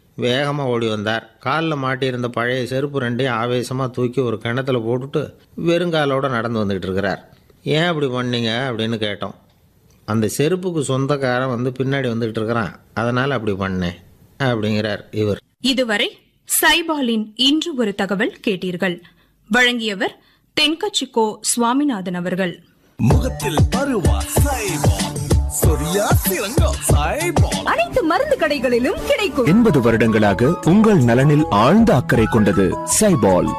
வேகமாக ஓடி வந்தார் காலில் மாட்டியிருந்த பழைய செருப்பு ரெண்டையும் ஆவேசமாக தூக்கி ஒரு கிணத்துல போட்டுட்டு வெறுங்காலோட நடந்து வந்துக்கிட்டு இருக்கிறார் ஏன் அப்படி பண்ணீங்க அப்படின்னு கேட்டோம் அந்த செருப்புக்கு சொந்தக்காரன் வந்து பின்னாடி வந்துக்கிட்டு இருக்கிறான் அதனால் அப்படி பண்ணேன் அப்படிங்கிறார் இவர் இதுவரை சைபாலின் இன்று ஒரு தகவல் கேட்டீர்கள் வழங்கியவர் தென்கச்சிக்கோ சுவாமிநாதன் அவர்கள் முகத்தில் பருவா சைபால் சொரியா சிறங்கா சைபால் அனைத்து மருந்து கடைகளிலும் கிடைக்கும் எண்பது வருடங்களாக உங்கள் நலனில் ஆழ்ந்த அக்கறை கொண்டது சைபால்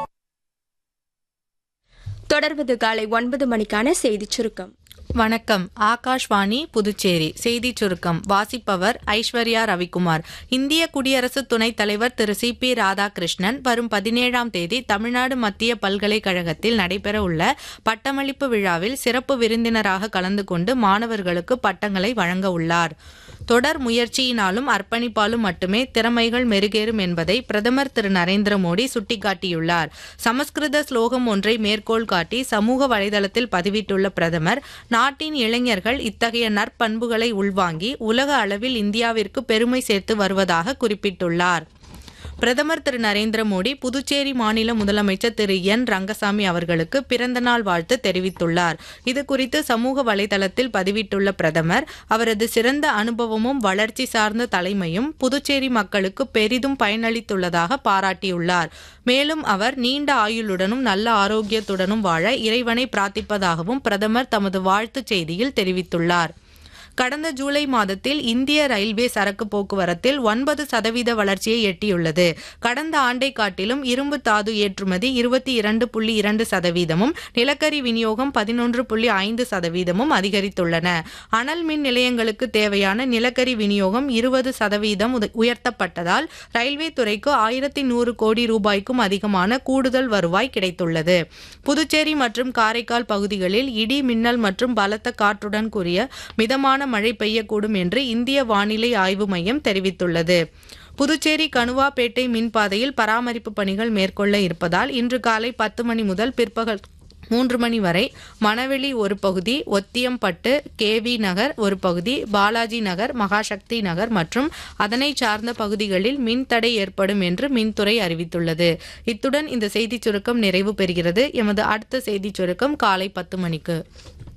தொடர்வது காலை ஒன்பது மணிக்கான செய்திச் சுருக்கம் வணக்கம் ஆகாஷ்வாணி புதுச்சேரி செய்திச் சுருக்கம் வாசிப்பவர் ஐஸ்வர்யா ரவிக்குமார் இந்திய குடியரசு துணைத் தலைவர் திரு சி பி ராதாகிருஷ்ணன் வரும் பதினேழாம் தேதி தமிழ்நாடு மத்திய பல்கலைக்கழகத்தில் நடைபெற உள்ள பட்டமளிப்பு விழாவில் சிறப்பு விருந்தினராக கலந்து கொண்டு மாணவர்களுக்கு பட்டங்களை வழங்க உள்ளார் தொடர் முயற்சியினாலும் அர்ப்பணிப்பாலும் மட்டுமே திறமைகள் மெருகேறும் என்பதை பிரதமர் திரு நரேந்திர மோடி சுட்டிக்காட்டியுள்ளார் சமஸ்கிருத ஸ்லோகம் ஒன்றை மேற்கோள் காட்டி சமூக வலைதளத்தில் பதிவிட்டுள்ள பிரதமர் நாட்டின் இளைஞர்கள் இத்தகைய நற்பண்புகளை உள்வாங்கி உலக அளவில் இந்தியாவிற்கு பெருமை சேர்த்து வருவதாக குறிப்பிட்டுள்ளார் பிரதமர் திரு நரேந்திர மோடி புதுச்சேரி மாநில முதலமைச்சர் திரு என் ரங்கசாமி அவர்களுக்கு பிறந்தநாள் வாழ்த்து தெரிவித்துள்ளார் இது குறித்து சமூக வலைதளத்தில் பதிவிட்டுள்ள பிரதமர் அவரது சிறந்த அனுபவமும் வளர்ச்சி சார்ந்த தலைமையும் புதுச்சேரி மக்களுக்கு பெரிதும் பயனளித்துள்ளதாக பாராட்டியுள்ளார் மேலும் அவர் நீண்ட ஆயுளுடனும் நல்ல ஆரோக்கியத்துடனும் வாழ இறைவனை பிரார்த்திப்பதாகவும் பிரதமர் தமது வாழ்த்துச் செய்தியில் தெரிவித்துள்ளார் கடந்த ஜூலை மாதத்தில் இந்திய ரயில்வே சரக்கு போக்குவரத்தில் ஒன்பது சதவீத வளர்ச்சியை எட்டியுள்ளது கடந்த ஆண்டை காட்டிலும் இரும்பு தாது ஏற்றுமதி இருபத்தி இரண்டு புள்ளி இரண்டு சதவீதமும் நிலக்கரி விநியோகம் பதினொன்று புள்ளி ஐந்து சதவீதமும் அதிகரித்துள்ளன அனல் மின் நிலையங்களுக்கு தேவையான நிலக்கரி விநியோகம் இருபது சதவீதம் உத- உயர்த்தப்பட்டதால் ரயில்வே துறைக்கு ஆயிரத்தி நூறு கோடி ரூபாய்க்கும் அதிகமான கூடுதல் வருவாய் கிடைத்துள்ளது புதுச்சேரி மற்றும் காரைக்கால் பகுதிகளில் இடி மின்னல் மற்றும் பலத்த காற்றுடன் கூடிய மிதமான மழை பெய்யக்கூடும் என்று இந்திய வானிலை ஆய்வு மையம் தெரிவித்துள்ளது புதுச்சேரி கணுவாப்பேட்டை மின்பாதையில் பராமரிப்பு பணிகள் மேற்கொள்ள இருப்பதால் இன்று காலை பத்து மணி முதல் பிற்பகல் மூன்று மணி வரை மணவெளி ஒரு பகுதி ஒத்தியம்பட்டு கேவி நகர் ஒரு பகுதி பாலாஜி நகர் மகாசக்தி நகர் மற்றும் அதனை சார்ந்த பகுதிகளில் மின் தடை ஏற்படும் என்று மின்துறை அறிவித்துள்ளது இத்துடன் இந்த செய்திச் சுருக்கம் நிறைவு பெறுகிறது எமது அடுத்த செய்திச் சுருக்கம் காலை பத்து மணிக்கு